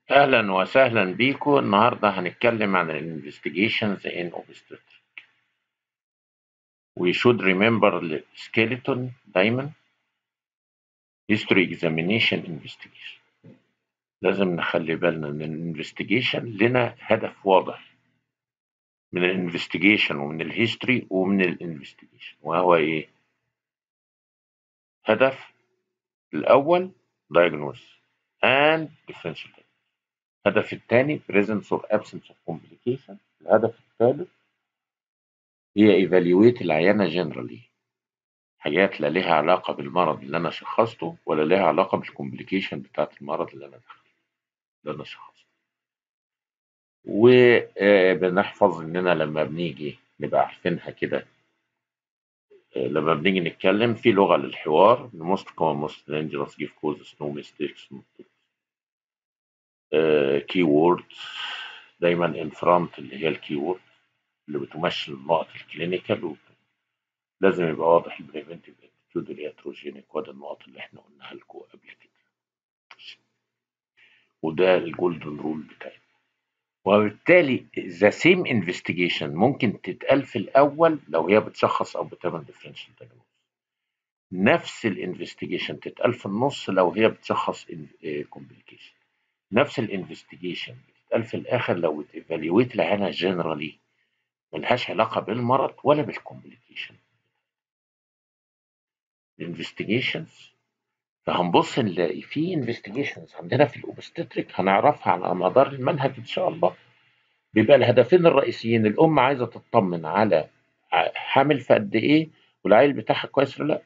أهلا وسهلا بيكم النهاردة هنتكلم عن ال investigations in obstetrics. We should remember the skeleton دايما history examination investigation. لازم نخلي بالنا ان الانفستيجيشن لنا هدف واضح من الانفستيجيشن ومن الهيستوري ومن الانفستيجيشن وهو ايه؟ هدف الأول diagnose and differential diagnosis. الهدف الثاني presence or absence of complication الهدف الثالث هي evaluate العيانة generally حاجات لا لها علاقة بالمرض اللي أنا شخصته ولا لها علاقة بالكومبليكيشن بتاعت المرض اللي أنا دخلته اللي أنا شخصته وبنحفظ إننا لما بنيجي نبقى عارفينها كده لما بنيجي نتكلم في لغة للحوار most common most dangerous give causes no mistakes no كي وورد دايما ان فرونت اللي هي الكي وورد اللي بتمثل النقط الكلينيكال لازم يبقى واضح البريفنتيف اتيتيود الياتروجينيك وده النقط اللي احنا قلناها لكم قبل كده وده الجولدن رول بتاعتنا وبالتالي ذا سيم انفستيجيشن ممكن تتقال في الاول لو هي بتشخص او بتعمل ديفرنشال دايجنوز نفس الانفستيجيشن تتقال في النص لو هي بتشخص كومبليكيشن نفس الانفستيجيشن بتتقال في الاخر لو بتيفاليويت العينه جنرالي ملهاش علاقه بالمرض ولا بالكومبليكيشن الانفستيجيشنز فهنبص نلاقي في انفستيجيشنز عندنا في الاوبستتريك هنعرفها على مدار المنهج ان شاء الله بيبقى الهدفين الرئيسيين الام عايزه تطمن على حامل في قد ايه والعيل بتاعها كويس ولا لا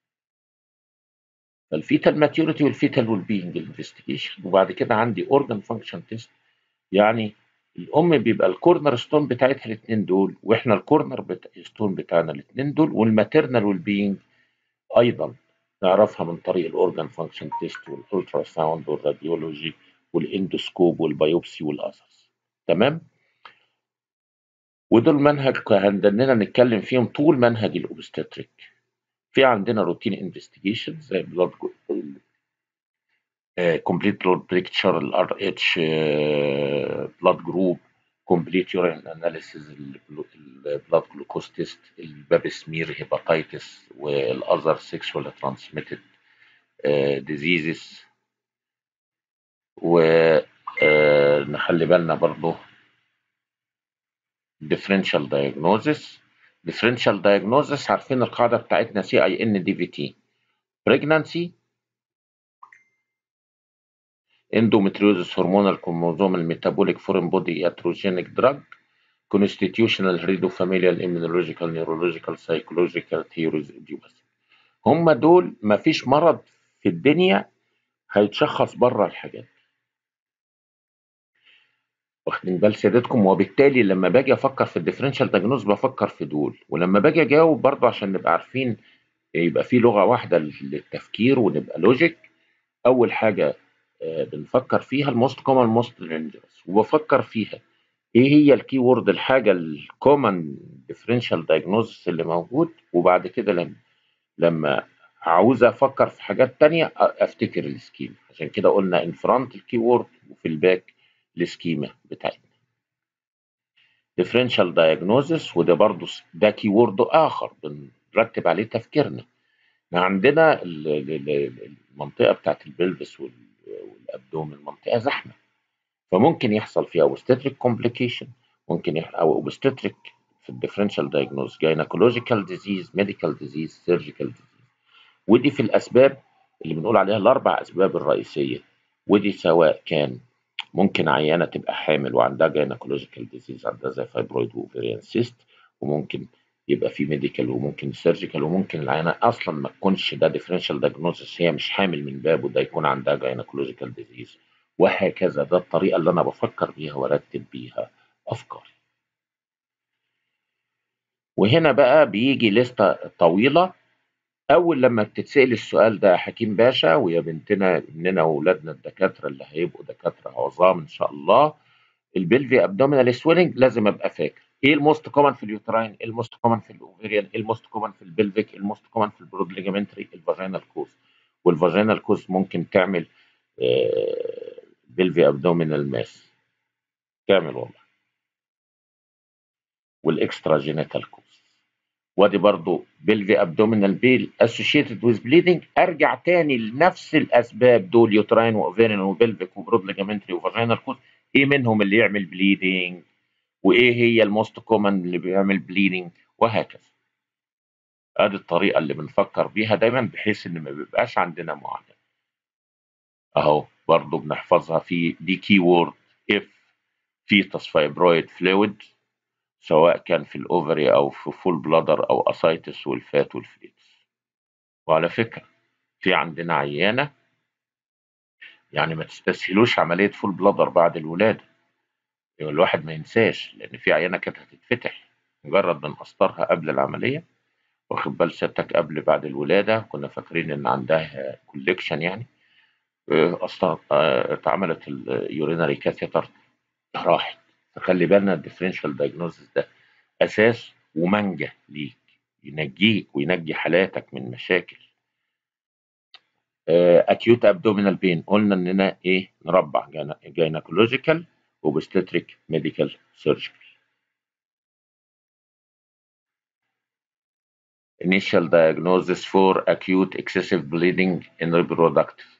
فالفيتال ماتيوريتي والفيتال ويل بينج انفستيجيشن وبعد كده عندي اورجان فانكشن تيست يعني الام بيبقى الكورنر ستون بتاعتها الاثنين دول واحنا الكورنر بتا... ستون بتاعنا الاثنين دول والماتيرنال ويل بينج ايضا نعرفها من طريق الاورجان فانكشن تيست والالترا ساوند والراديولوجي والاندوسكوب والبيوبسي والاذرز تمام ودول منهج عندنا نتكلم فيهم طول منهج الاوبستاتريك في عندنا روتين انفستيجيشن زي بلاد كومبليت بلاد بيكتشر الار اتش بلاد جروب كومبليت يورين اناليسيز البلاد جلوكوز تيست الباب سمير هيباتيتس والاذر سيكشوال ترانسميتد ديزيزز ونخلي بالنا برضه differential diagnosis differential diagnosis عارفين القاعدة بتاعتنا سي اي ان دي في تي pregnancy endometriosis hormonal chromosomal metabolic foreign body iatrogenic drug constitutional heredofamilial immunological neurological psychological theories idiopathic هم دول مفيش مرض في الدنيا هيتشخص بره الحاجات واخدين بال سيادتكم وبالتالي لما باجي افكر في الديفرنشال دايجنوز بفكر في دول ولما باجي اجاوب برضه عشان نبقى عارفين يبقى في لغه واحده للتفكير ونبقى لوجيك اول حاجه بنفكر فيها الموست كومن موست دينجرس وبفكر فيها ايه هي الكي وورد الحاجه الكومن ديفرنشال دايجنوزس اللي موجود وبعد كده لما لما عاوز افكر في حاجات تانية افتكر السكيما عشان كده قلنا ان فرونت الكي وورد وفي الباك السكيما بتاعتنا differential diagnosis وده برضه ده كي وورد اخر بنرتب عليه تفكيرنا عندنا المنطقه بتاعت البلفس والابدومن منطقه زحمه فممكن يحصل فيها obstetric complication ممكن يحصل او obstetric في الديفرنشال diagnosis gynecological disease medical disease surgical disease ودي في الاسباب اللي بنقول عليها الاربع اسباب الرئيسيه ودي سواء كان ممكن عيانه تبقى حامل وعندها جاينكولوجيكال ديزيز عندها زي فايبرويد وفيريان سيست وممكن يبقى في ميديكال وممكن سيرجيكال وممكن العيانه اصلا ما تكونش ده ديفرنشال دايجنوزس هي مش حامل من بابه ده يكون عندها جاينكولوجيكال ديزيز وهكذا ده الطريقه اللي انا بفكر بيها وارتب بيها افكاري وهنا بقى بيجي لستة طويلة أول لما بتتسأل السؤال ده حكيم باشا ويا بنتنا ابننا وولادنا الدكاترة اللي هيبقوا دكاترة عظام إن شاء الله البلفي ابدومينال سويلنج لازم أبقى فاكر إيه الموست كومن في اليوتراين؟ إيه الموست كومن في الأوفيريان؟ إيه الموست كومن في البلفيك؟ إيه الموست كومن في البرود ليجامنتري؟ الفاجينال كوز والفاجينال كوز ممكن تعمل بلفي ابدومينال ماس كامل والله والاكسترا جينيتال كوز وادي برضو بلفي ابدومينال بيل اسوشيتد ويز بليدنج ارجع تاني لنفس الاسباب دول يوتراين واوفيرين وبلفيك وبرود ليجامنتري وفاجينال كوز ايه منهم اللي يعمل بليدنج وايه هي الموست كومن اللي بيعمل بليدنج وهكذا ادي الطريقه اللي بنفكر بيها دايما بحيث ان ما بيبقاش عندنا معادله اهو برضو بنحفظها في دي كي وورد اف فيتس فايبرويد فلويد سواء كان في الاوفري او في فول بلادر او اسايتس والفات والفليتس وعلى فكره في عندنا عيانه يعني ما تستسهلوش عمليه فول بلادر بعد الولاده الواحد ما ينساش لان في عيانه كانت هتتفتح مجرد من قسطرها قبل العمليه واخد بال سيادتك قبل بعد الولاده كنا فاكرين ان عندها كوليكشن يعني اصلا اتعملت اليورينري كاثيتر راحت فخلي بالنا الديفرنشال دايجنوزس ده اساس ومنجه ليك ينجيك وينجي حالاتك من مشاكل اكيوت ابدومينال بين قلنا اننا ايه نربع جاينكولوجيكال وبستتريك ميديكال سيرجيكال initial diagnosis for acute excessive bleeding in reproductive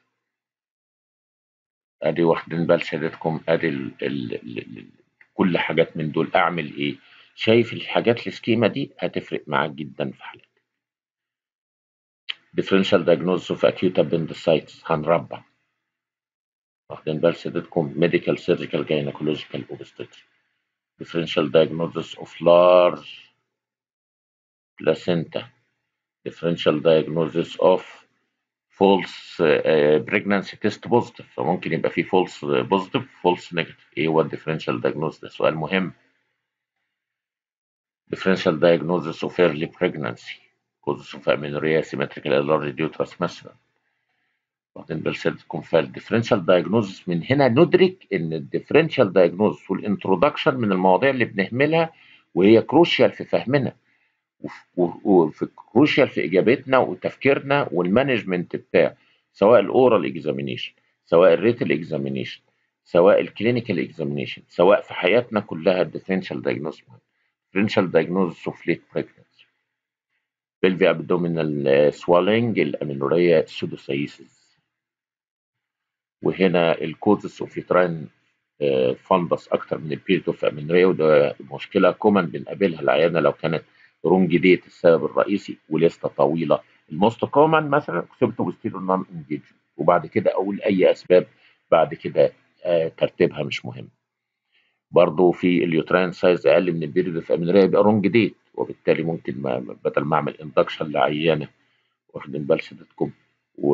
ادي واخدين بال سيادتكم ادي ال ال ال ال كل حاجات من دول اعمل ايه شايف الحاجات السكيمه دي هتفرق معاك جدا في حالتك differential diagnosis of acute appendicitis هنربع واخدين بال سيادتكم medical surgical gynecological obstetric differential diagnosis of large placenta differential diagnosis of false uh, pregnancy test positive فممكن يبقى في false positive false negative ايه هو الديفرنشال diagnosis ده سؤال مهم differential diagnosis of early pregnancy causes of amenorrhea symmetrical enlarged uterus مثلا واخدين بال سيادتكم فالديفرنشال diagnosis من هنا ندرك ان الديفرنشال diagnosis والانترودكشن من المواضيع اللي بنهملها وهي كروشيال في فهمنا وفي كروشيال في اجابتنا وتفكيرنا والمانجمنت بتاع سواء الاورال اكزامينيشن سواء الريتل اكزامينيشن سواء الكلينيكال اكزامينيشن سواء في حياتنا كلها الديفرنشال دايجنوز ديفرنشال دايجنوز اوف ليت بريجنسي بلفي ابدومينال سوالينج الامينوريا سودوسايسيس وهنا الكوزس اوف يوتراين فندس اكتر من البيريد اوف امينوريا وده مشكله كومن بنقابلها العيانه لو كانت رونج ديت السبب الرئيسي ولسته طويله الموست كومن مثلا سيبتوبستيرون نون انجيج وبعد كده اقول اي اسباب بعد كده آه ترتيبها مش مهم برضه في اليوتراين سايز اقل من البيريد في امينوريا يبقى رونج ديت وبالتالي ممكن ما بدل ما اعمل اندكشن لعيانه واخدين بال سيادتكم و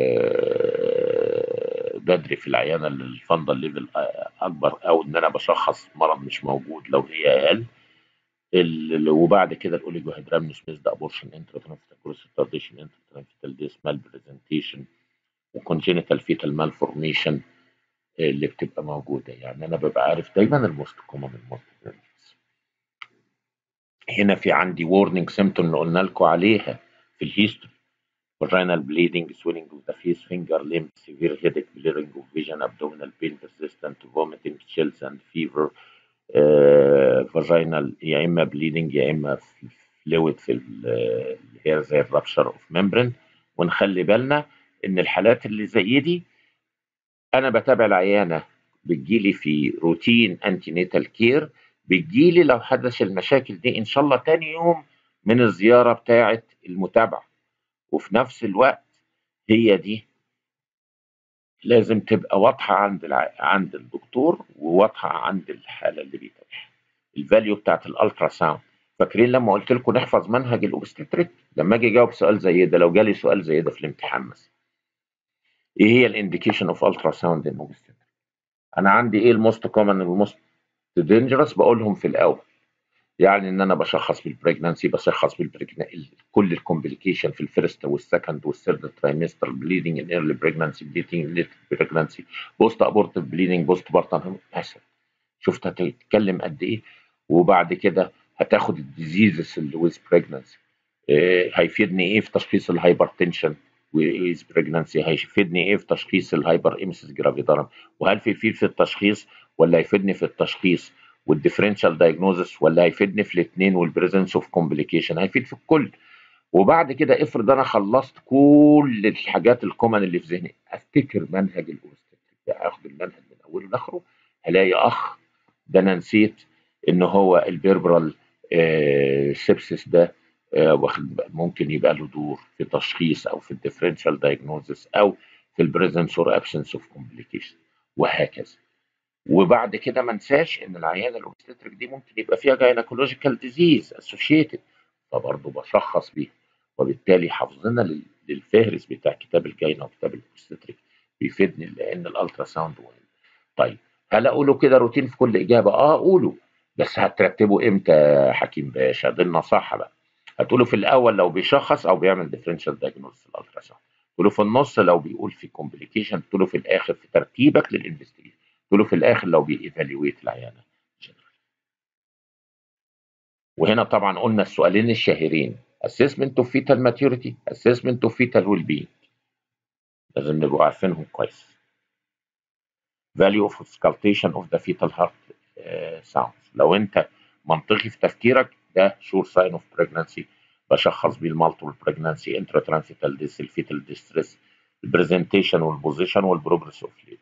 بدري في العيانه اللي الفندل ليفل اكبر او ان انا بشخص مرض مش موجود لو هي اقل وبعد كده الاوليجو هيدرامنوس ميزد ابورشن انتراترانفيتال جروس ريتارديشن انتراترانفيتال ديس مال برزنتيشن وكونجينيتال فيتال مال فورميشن اللي بتبقى موجوده يعني انا ببقى عارف دايما الموست كومن الموست هنا في عندي وورنينج سيمتوم اللي قلنا لكم عليها في الهيستوري vaginal bleeding, swelling of the face, finger, limb, severe headache, blurring of vision, abdominal pain, persistent vomiting, chills and fever, فاجينال يا اما بليدنج يا اما فلويد في اللي هي زي الرابشر اوف ممبرين ونخلي بالنا ان الحالات اللي زي دي انا بتابع العيانه بتجيلي في روتين انتي نيتال كير بتجيلي لو حدث المشاكل دي ان شاء الله تاني يوم من الزياره بتاعه المتابعه وفي نفس الوقت هي دي لازم تبقى واضحه عند الع... عند الدكتور وواضحه عند الحاله اللي بيتابعها الفاليو بتاعت الالترا ساوند فاكرين لما قلت لكم نحفظ منهج الاوبستريك لما اجي اجاوب سؤال زي ده لو جالي سؤال زي ده في الامتحان مثلا ايه هي الانديكيشن اوف الترا ساوند ان اوبستريك انا عندي ايه الموست كومن والموست دينجرس بقولهم في الاول يعني ان انا بشخص بالبريجنانسي بشخص بالبريجنانسي كل الكومبليكيشن في الفيرست والسكند والثيرد ترايمستر بليدنج ان ايرلي بريجنانسي بليدنج ليت بريجنانسي بوست ابورتيف بليدنج بوست بارتن مثلا شفت هتتكلم قد ايه وبعد كده هتاخد الديزيزز اللي ويز بريجنانسي إيه هيفيدني ايه في تشخيص الهايبرتنشن وايز بريجنانسي هيفيدني ايه في تشخيص الهايبر امسيس جرافيدارم وهل في في في التشخيص ولا هيفيدني في التشخيص والديفرنشال دايجنوزس ولا هيفيدني في الاثنين والبريزنس اوف كومبليكيشن هيفيد في الكل وبعد كده افرض انا خلصت كل الحاجات الكومن اللي في ذهني افتكر منهج الاوستاتريك ده اخد المنهج من اوله لاخره هلاقي اخ ده انا نسيت ان هو البيربرال آه سيبسيس ده آه واخد ممكن يبقى له دور في تشخيص او في الديفرنشال دايجنوزس او في البريزنس اور ابسنس اوف كومبليكيشن وهكذا وبعد كده ما انساش ان العيانه الاوبستريك دي ممكن يبقى فيها جاينكولوجيكال ديزيز اسوشيتد فبرضه بشخص بيها وبالتالي حافظنا للفهرس بتاع كتاب الجاينه وكتاب الاوبستريك بيفيدني لان الالترا ساوند مهم طيب هل اقوله كده روتين في كل اجابه اه اقوله بس هترتبه امتى يا حكيم باشا دي النصيحه بقى هتقوله في الاول لو بيشخص او بيعمل ديفرنشال دايجنوز الالترا ساوند تقوله في النص لو بيقول في كومبليكيشن تقوله في الاخر في ترتيبك للانفستيجيشن تقوله في الاخر لو بييفالويت العيانه وهنا طبعا قلنا السؤالين الشهيرين assessment of fetal maturity assessment of fetal well-being لازم نبقوا عارفينهم كويس value of auscultation of the fetal heart uh, sounds لو انت منطقي في تفكيرك ده sure sign of pregnancy بشخص بيه المالتيبل pregnancy intratransfital ديس الفيتال ديستريس البرزنتيشن والبوزيشن والبروجرس اوف ليبر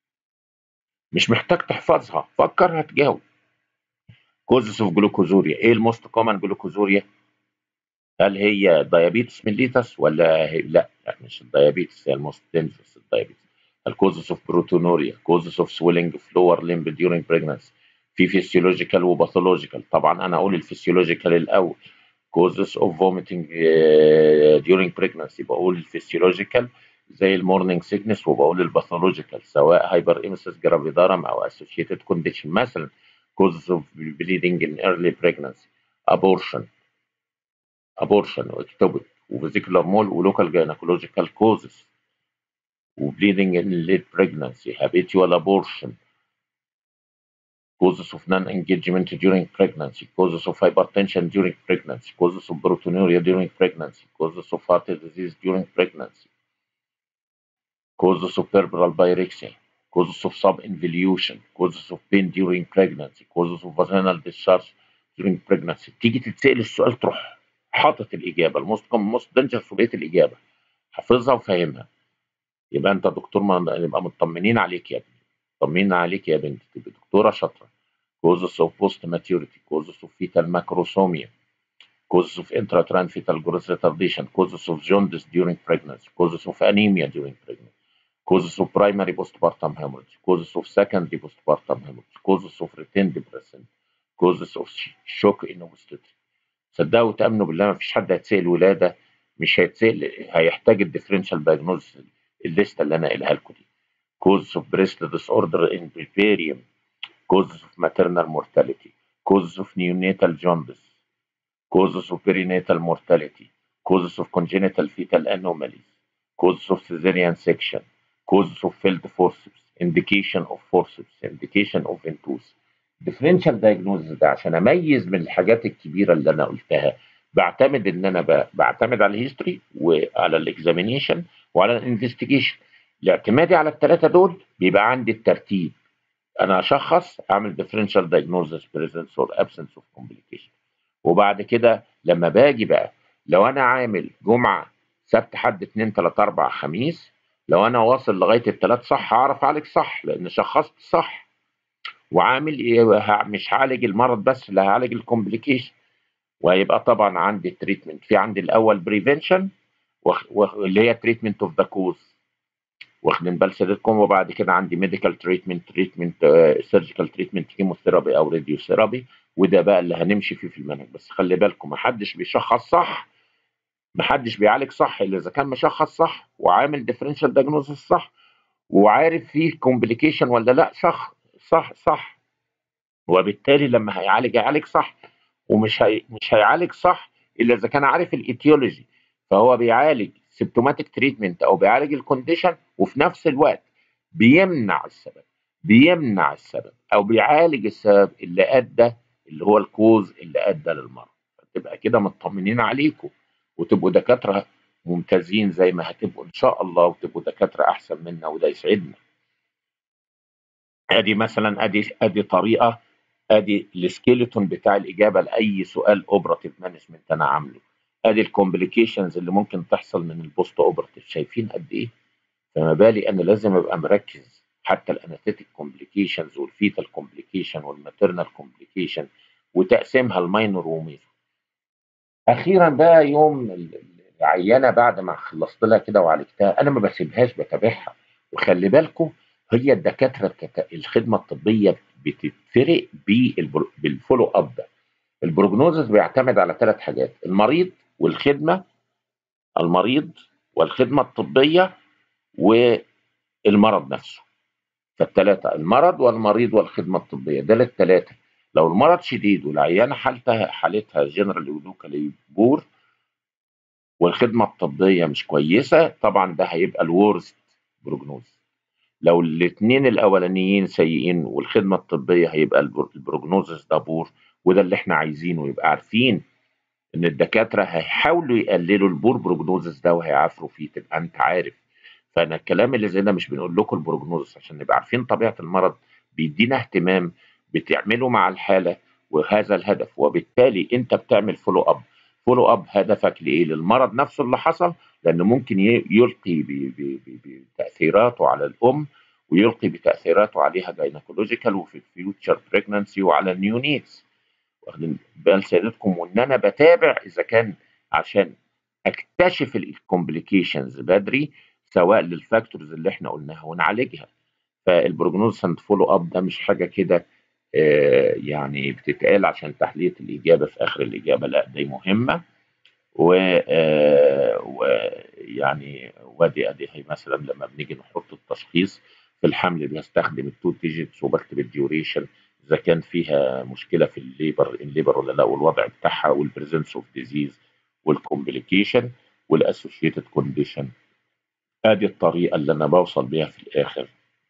مش محتاج تحفظها فكر هتجاوب كوزس اوف جلوكوزوريا ايه الموست كومن جلوكوزوريا هل هي دايابيتس ميليتس ولا هي لا لا مش الدايابيتس هي الموست دينجرس الدايابيتس الكوزس اوف بروتونوريا كوزس اوف سويلنج فلور ليمب ديورنج بريجنسي في فيسيولوجيكال وباثولوجيكال طبعا انا اقول الفسيولوجيكال الاول causes of vomiting uh, during pregnancy بقول الفسيولوجيكال زي المورنينج سيكنس وبقول الباثولوجيكال سواء هايبر ايمسس جرافيدارم او اسوشيتد كونديشن مثلا causes of bleeding in early pregnancy abortion abortion واكتبت وفيزيكولار مول ولوكال جينيكولوجيكال كوزز وبليدنج in late pregnancy habitual abortion causes of non-engagement during pregnancy, causes of hypertension during pregnancy, causes of proteinuria during pregnancy, causes of heart disease during pregnancy, causes of cerebral pyrexia, causes of subinvolution, causes of pain during pregnancy, causes of vaginal discharge during pregnancy. تيجي تتسأل السؤال تروح حاطط الإجابة الموست كومن موست دينجر في بقية الإجابة حافظها وفاهمها يبقى أنت دكتور ما نبقى مطمنين عليك يا ابني طمنا عليك يا بنتي تبقى دكتورة شاطرة causes of post maturity causes of fetal macrosomia causes of intratransfetal growth retardation causes of jaundice during pregnancy causes of anemia during pregnancy causes of primary postpartum hemorrhage causes of secondary postpartum hemorrhage causes of retained depression causes of shock in obstetrics صدقوا وتامنوا بالله ما فيش حد هيتسال ولاده مش هيتسال هيحتاج الديفرنشال دايجنوز الليسته اللي انا قايلها لكم دي causes of breast disorder in preparium causes of maternal mortality causes of neonatal jaundice causes of perinatal mortality causes of congenital fetal anomalies causes of cesarean section causes of failed forceps indication of forceps indication of ventouse differential diagnosis ده عشان اميز من الحاجات الكبيره اللي انا قلتها بعتمد ان انا بعتمد على الهيستوري وعلى الاكزامينيشن وعلى الانفستيجيشن الاعتمادي على الثلاثه دول بيبقى عندي الترتيب انا اشخص اعمل differential diagnosis presence or absence of complication وبعد كده لما باجي بقى لو انا عامل جمعه سبت حد اثنين ثلاثة أربع خميس لو أنا واصل لغاية الثلاث صح هعرف أعالج صح لأن شخصت صح وعامل إيه مش هعالج المرض بس اللي هعالج الكومبليكيشن وهيبقى طبعا عندي تريتمنت في عندي الأول بريفنشن واللي هي تريتمنت اوف ذا كوز واخدين بال سيادتكم وبعد كده عندي ميديكال تريتمنت تريتمنت سيرجيكال تريتمنت كيموثيرابي او راديوثيرابي وده بقى اللي هنمشي فيه في المنهج بس خلي بالكم محدش بيشخص صح محدش بيعالج صح الا اذا كان مشخص صح وعامل ديفرنشال دايجنوزس صح وعارف فيه كومبليكيشن ولا لا صح صح صح وبالتالي لما هيعالج يعالج صح ومش هي مش هيعالج صح الا اذا كان عارف الايتيولوجي فهو بيعالج سيمتوماتيك تريتمنت او بيعالج الكونديشن وفي نفس الوقت بيمنع السبب بيمنع السبب او بيعالج السبب اللي ادى اللي هو الكوز اللي ادى للمرض تبقى كده مطمنين عليكم وتبقوا دكاتره ممتازين زي ما هتبقوا ان شاء الله وتبقوا دكاتره احسن منا وده يسعدنا ادي مثلا ادي ادي طريقه ادي السكيلتون بتاع الاجابه لاي سؤال اوبراتيف مانجمنت انا عامله ادي الكومبليكيشنز اللي ممكن تحصل من البوست اوبراتيف شايفين قد ايه فما بالي انا لازم ابقى مركز حتى الاناثيتيك كومبليكيشنز والفيتال كومبليكيشن والماتيرنال كومبليكيشن وتقسيمها الماينور وميجور اخيرا بقى يوم العيانه بعد ما خلصت لها كده وعالجتها انا ما بسيبهاش بتابعها وخلي بالكم هي الدكاتره الكت- الخدمه الطبيه بتتفرق بالبر- بالفولو اب ده البروجنوزس بيعتمد على ثلاث حاجات المريض والخدمه المريض والخدمه الطبيه والمرض نفسه فالثلاثه المرض والمريض والخدمه الطبيه ده الثلاثه لو المرض شديد والعيانه حالتها حالتها جنرال لوكالي بور والخدمه الطبيه مش كويسه طبعا ده هيبقى الورست بروجنوز لو الاثنين الاولانيين سيئين والخدمه الطبيه هيبقى البر- البروجنوزس ده بور وده اللي احنا عايزينه يبقى عارفين ان الدكاتره هيحاولوا يقللوا البور بروجنوزس ده وهيعافروا فيه تبقى انت عارف فانا الكلام اللي زي ده مش بنقول لكم البروجنوزس عشان نبقى عارفين طبيعه المرض بيدينا اهتمام بتعمله مع الحاله وهذا الهدف وبالتالي انت بتعمل فولو اب فولو اب هدفك لايه للمرض نفسه اللي حصل لانه ممكن ي- يلقي ب- ب- ب- بتاثيراته على الام ويلقي بتاثيراته عليها جاينكولوجيكال وفي الفيوتشر بريجنانسي وعلى النيونيتس واخدين بال سيادتكم وان انا بتابع اذا كان عشان اكتشف الكومبليكيشنز بدري سواء للفاكتورز اللي احنا قلناها ونعالجها فالبروجنوز اند فولو اب ده مش حاجه كده آه، يعني بتتقال عشان تحليه الاجابه في اخر الاجابه لا دي مهمه و آه، ويعني وادي ادي هي مثلا لما بنيجي نحط التشخيص في الحمل بنستخدم التو ديجيتس وبكتب الديوريشن اذا كان فيها مشكله في الليبر الليبر ولا لا والوضع بتاعها والبريزنس اوف ديزيز والكومبليكيشن والاسوشيتد كونديشن ادي الطريقه اللي انا بوصل بيها في الاخر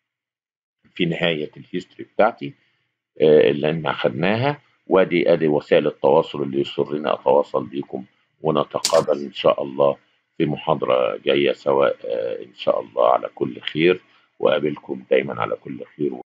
في نهايه الهيستوري بتاعتي آه، اللي احنا اخدناها وادي ادي وسائل التواصل اللي يسرني اتواصل بيكم ونتقابل ان شاء الله في محاضره جايه سواء آه، ان شاء الله على كل خير واقابلكم دايما على كل خير